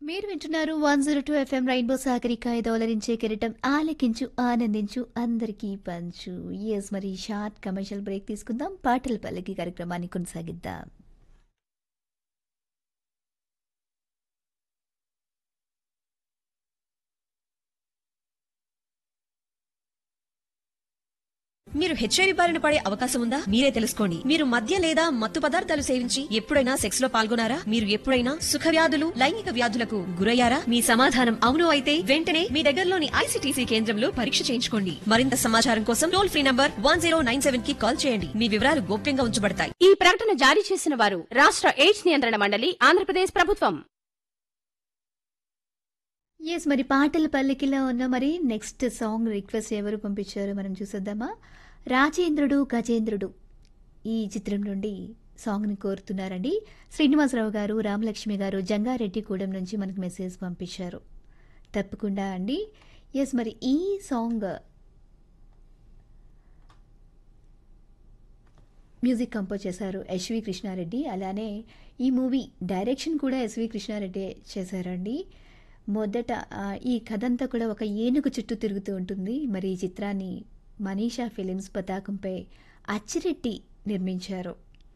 మీరు వింటున్నారు one zero two FM rainbow Sagarika దౌలరించే కిరీటం ఆలకించు ఆనందించు అందరికీ పంచు ఎస్ మరి షార్ట్ కమర్షియల్ బ్రేక్ తీసుకుందాం పాటల పల్లకి కార్యక్రమాన్ని కొనసాగిద్దాం మీరు హెచ్ఐవి బారిన పడే అవకాశం ఉందా మీరే తెలుసుకోండి మీరు మద్య లేదా మత్తు పదార్థాలు సేవించి ఎప్పుడైనా సెక్స్ లో పాల్గొనారా మీరు ఎప్పుడైనా సుఖ వ్యాధులు లైంగిక వ్యాధులకు గురయ్యారా మీ సమాధానం అవును అయితే వెంటనే మీ దగ్గరలోని ఐసిటీసీ కేంద్రంలో పరీక్ష చేయించుకోండి మరింత సమాచారం కోసం టోల్ ఫ్రీ నంబర్ వన్ కి కాల్ చేయండి మీ వివరాలు గోప్యంగా ఉంచబడతాయి ఈ ప్రకటన జారీ చేసిన వారు రాష్ట్ర ఎయిడ్స్ నియంత్రణ మండలి ఆంధ్రప్రదేశ్ ప్రభుత్వం ఎస్ మరి పాటల పల్లకిలో ఉన్న మరి నెక్స్ట్ సాంగ్ రిక్వెస్ట్ ఎవరు పంపించారో మనం చూసేద్దామా రాజేంద్రుడు గజేంద్రుడు ఈ చిత్రం నుండి సాంగ్ని కోరుతున్నారండి శ్రీనివాసరావు గారు రామలక్ష్మి గారు జంగారెడ్డిగూడెం నుంచి మనకు మెసేజ్ పంపించారు తప్పకుండా అండి ఎస్ మరి ఈ సాంగ్ మ్యూజిక్ కంపోజ్ చేశారు ఎస్వి కృష్ణారెడ్డి అలానే ఈ మూవీ డైరెక్షన్ కూడా ఎస్వి కృష్ణారెడ్డి చేశారండి మొదట ఆ, ఈ కథ అంతా కూడా ఒక ఏనుగు చుట్టూ తిరుగుతూ ఉంటుంది మరి ఈ చిత్రాన్ని మనీషా ఫిలిమ్స్ పతాకంపై అచ్చిరెడ్డి నిర్మించారు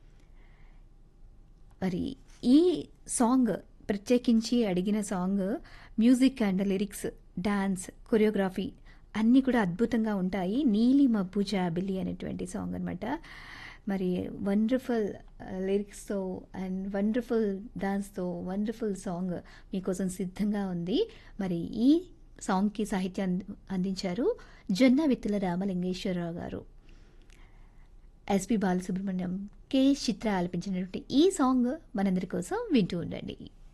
మరి ఈ సాంగ్ ప్రత్యేకించి అడిగిన song music and lyrics dance choreography అన్నీ కూడా అద్భుతంగా ఉంటాయి నీలి మబ్బు జాబిలి అనేటువంటి సాంగ్ అనమాట మరి వండర్ఫుల్ లిరిక్స్తో అండ్ వండర్ఫుల్ డాన్స్తో వండర్ఫుల్ సాంగ్ మీకోసం సిద్ధంగా ఉంది మరి ఈ సాంగ్కి సాహిత్యం అంది- అందించారు జొన్న విత్తుల రామలింగేశ్వరరావు గారు ఎస్పి బాలసుబ్రహ్మణ్యం కె చిత్ర ఆలపించినటువంటి ఈ సాంగ్ మనందరి కోసం వింటూ ఉండండి